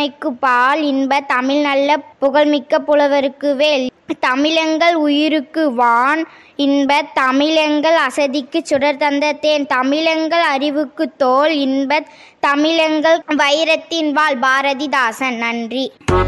புலமைக்கு பால் இன்ப தமிழ் நல்ல புகழ்மிக்க புலவருக்கு வேல் தமிழெங்கள் உயிருக்கு வான் இன்ப தமிழெங்கள் அசதிக்கு சுடர் தந்த தேன் தமிழெங்கள் அறிவுக்கு தோல் இன்ப தமிழெங்கள் வைரத்தின் வாள் பாரதிதாசன் நன்றி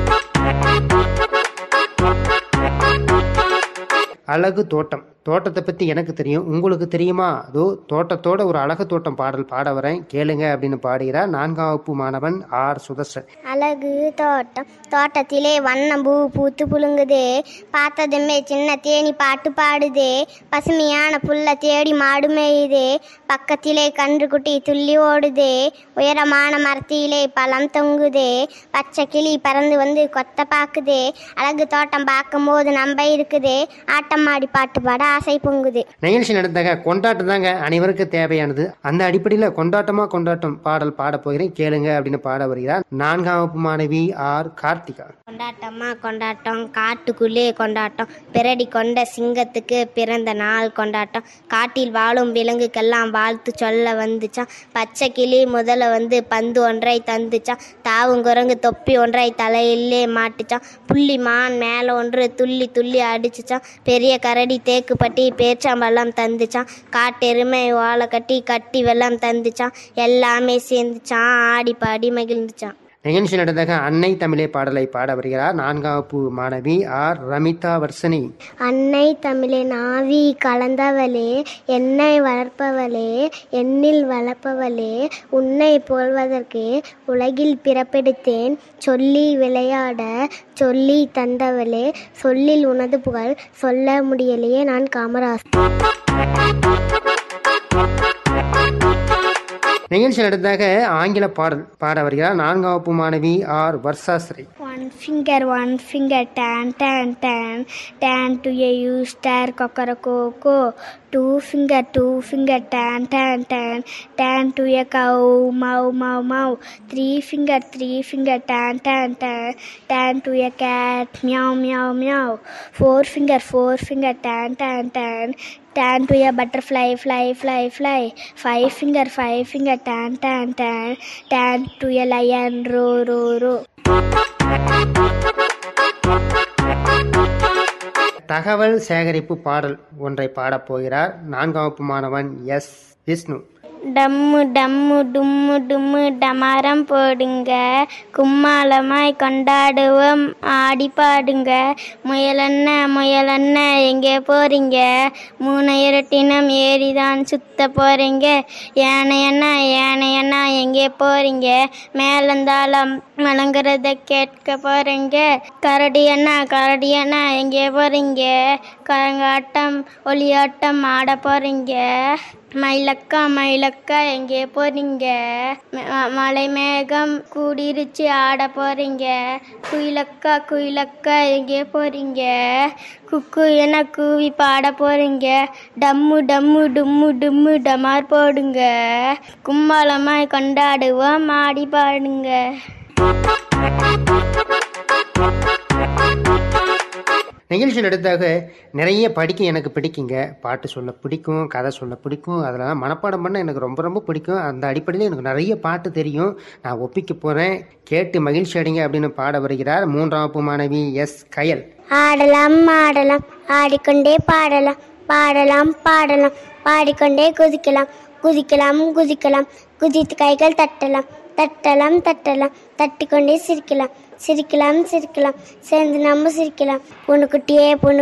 அழகு தோட்டம் தோட்டத்தை பற்றி எனக்கு தெரியும் உங்களுக்கு தெரியுமா அதோ தோட்டத்தோட ஒரு அழகு தோட்டம் பாடல் பாட வரேன் கேளுங்க அப்படின்னு பாடுகிறார் நான்காம் வகுப்பு மாணவன் ஆர் சுதர்சன் அழகு தோட்டம் தோட்டத்திலே வண்ணம் பூ பூத்து புழுங்குதே பார்த்ததுமே சின்ன தேனி பாட்டு பாடுதே பசுமையான புல்ல தேடி மாடு மேயுதே பக்கத்திலே கன்று குட்டி துள்ளி ஓடுதே உயரமான மரத்திலே பழம் தொங்குதே பச்சை கிளி பறந்து வந்து கொத்த பாக்குதே அழகு தோட்டம் பார்க்கும்போது நம்ப இருக்குதே ஆட்டம் ஆடி பாட்டு பாட ஆசை பொங்குது நிகழ்ச்சி நடந்தாங்க கொண்டாட்டம் தாங்க அனைவருக்கும் தேவையானது அந்த அடிப்படையில் கொண்டாட்டமா கொண்டாட்டம் பாடல் பாட போகிறேன் கேளுங்க அப்படின்னு பாட வருகிறார் நான்காம் வகுப்பு மாணவி ஆர் கார்த்திகா கொண்டாட்டமா கொண்டாட்டம் காட்டுக்குள்ளே கொண்டாட்டம் பிறடி கொண்ட சிங்கத்துக்கு பிறந்த நாள் கொண்டாட்டம் காட்டில் வாழும் விலங்குக்கெல்லாம் வாழ்த்து சொல்ல வந்துச்சான் பச்சை கிளி முதல்ல வந்து பந்து ஒன்றை தந்துச்சான் தாவுங்குரங்கு தொப்பி ஒன்றை தலையிலே மாட்டுச்சான் புள்ளி மான் மேலே ஒன்று துள்ளி துள்ளி அடிச்சுச்சான் பெரிய கரடி தேக்குப்பட்டி பேச்சாம்பழம் தந்துச்சான் காட்டெருமை ஓலை கட்டி கட்டி வெள்ளம் தந்துச்சான் எல்லாமே சேர்ந்துச்சான் ஆடி பாடி மகிழ்ந்துச்சான் நிகழ்ச்சி நடந்தாக அன்னை தமிழே பாடலை பாட வருகிறார் நான்காம் வகுப்பு மாணவி ஆர் ரமிதா வர்ஷினி அன்னை தமிழே நாவி கலந்தவளே என்னை வளர்ப்பவளே என்னில் வளர்ப்பவளே உன்னை போல்வதற்கு உலகில் பிறப்பெடுத்தேன் சொல்லி விளையாட சொல்லி தந்தவளே சொல்லில் உனது புகழ் சொல்ல முடியலையே நான் காமராஜ் நிகழ்ச்சி நடந்தாக ஆங்கில பாடல் பாட வருகிறார் நான்காம் வகுப்பு மாணவி R Varshashri One finger, one finger, tan, tan, tan, tan to a you star coco. Two finger, two finger, tan, tan, tan, tan to a cow, mow, mow, mow. Three finger, three finger, tan, tan, tan, tan to a cat, meow, meow, meow. Four finger, four finger, tan, tan, tan. Tan to a butterfly, fly, fly, fly. Five finger, five finger, tan, tan, tan. Tan to a lion, row, row, row. தகவல் சேகரிப்பு பாடல் ஒன்றை பாடப் போகிறார் நான்காம் வகுப்பு மாணவன் S Vishnu டம்மு டம்மு டும்மு டும்மு டமாரம் போடுங்க கும்மாளமாய் கொண்டாடுவோம் ஆடி பாடுங்க முயலண்ண முயலண்ண எங்கே போறீங்க மூணு இரட்டினம் ஏறிதான் சுத்த போறீங்க யானையண்ணா யானையண்ணா எங்கே போறீங்க மேலந்தாளம் வழங்குறத கேட்க போறீங்க கரடி அண்ணா கரடி அண்ணா எங்கே போறீங்க கரங்காட்டம் ஒளியாட்டம் ஆட போறீங்க மயிலக்கா மயிலக்கா எங்கே போறீங்க ம- மலை மேகம் கூடிருச்சு ஆட போறீங்க குயிலக்கா குயிலக்கா எங்கே போறீங்க குக்கு என கூவி பாட போறீங்க டம்மு டம்மு டும்மு டும்மு டமார் போடுங்க கும்மாளமாய் கொண்டாடுவோம் ஆடி பாடுங்க நிகழ்ச்சி நடத்தாக நிறைய படிக்க எனக்கு பிடிக்குங்க பாட்டு சொல்ல பிடிக்கும் கதை சொல்ல பிடிக்கும் அதெல்லாம் மனப்பாடம் பண்ண எனக்கு ரொம்ப ரொம்ப பிடிக்கும் அந்த அடிப்படையில் எனக்கு நிறைய பாட்டு தெரியும் நான் ஒப்பிக்க போகிறேன் கேட்டு மகிழ்ச்சி அடைங்க அப்படின்னு பாட வருகிறார் மூன்றாம் வகுப்பு மாணவி எஸ் கயல் ஆடலாம் ஆடலாம் ஆடிக்கொண்டே பாடலாம் பாடலாம் பாடலாம் பாடிக்கொண்டே குதிக்கலாம் குதிக்கலாம் குதிக்கலாம் குதித்து கைகள் தட்டலாம் தட்டலாம் தட்டலாம் தட்டிக்கொண்டே சிரிக்கலாம் சிரிக்கலாம் சிரிக்கலாம் சேர்ந்து நம்ம சிரிக்கலாம் பொண்ணு குட்டியே பொண்ணு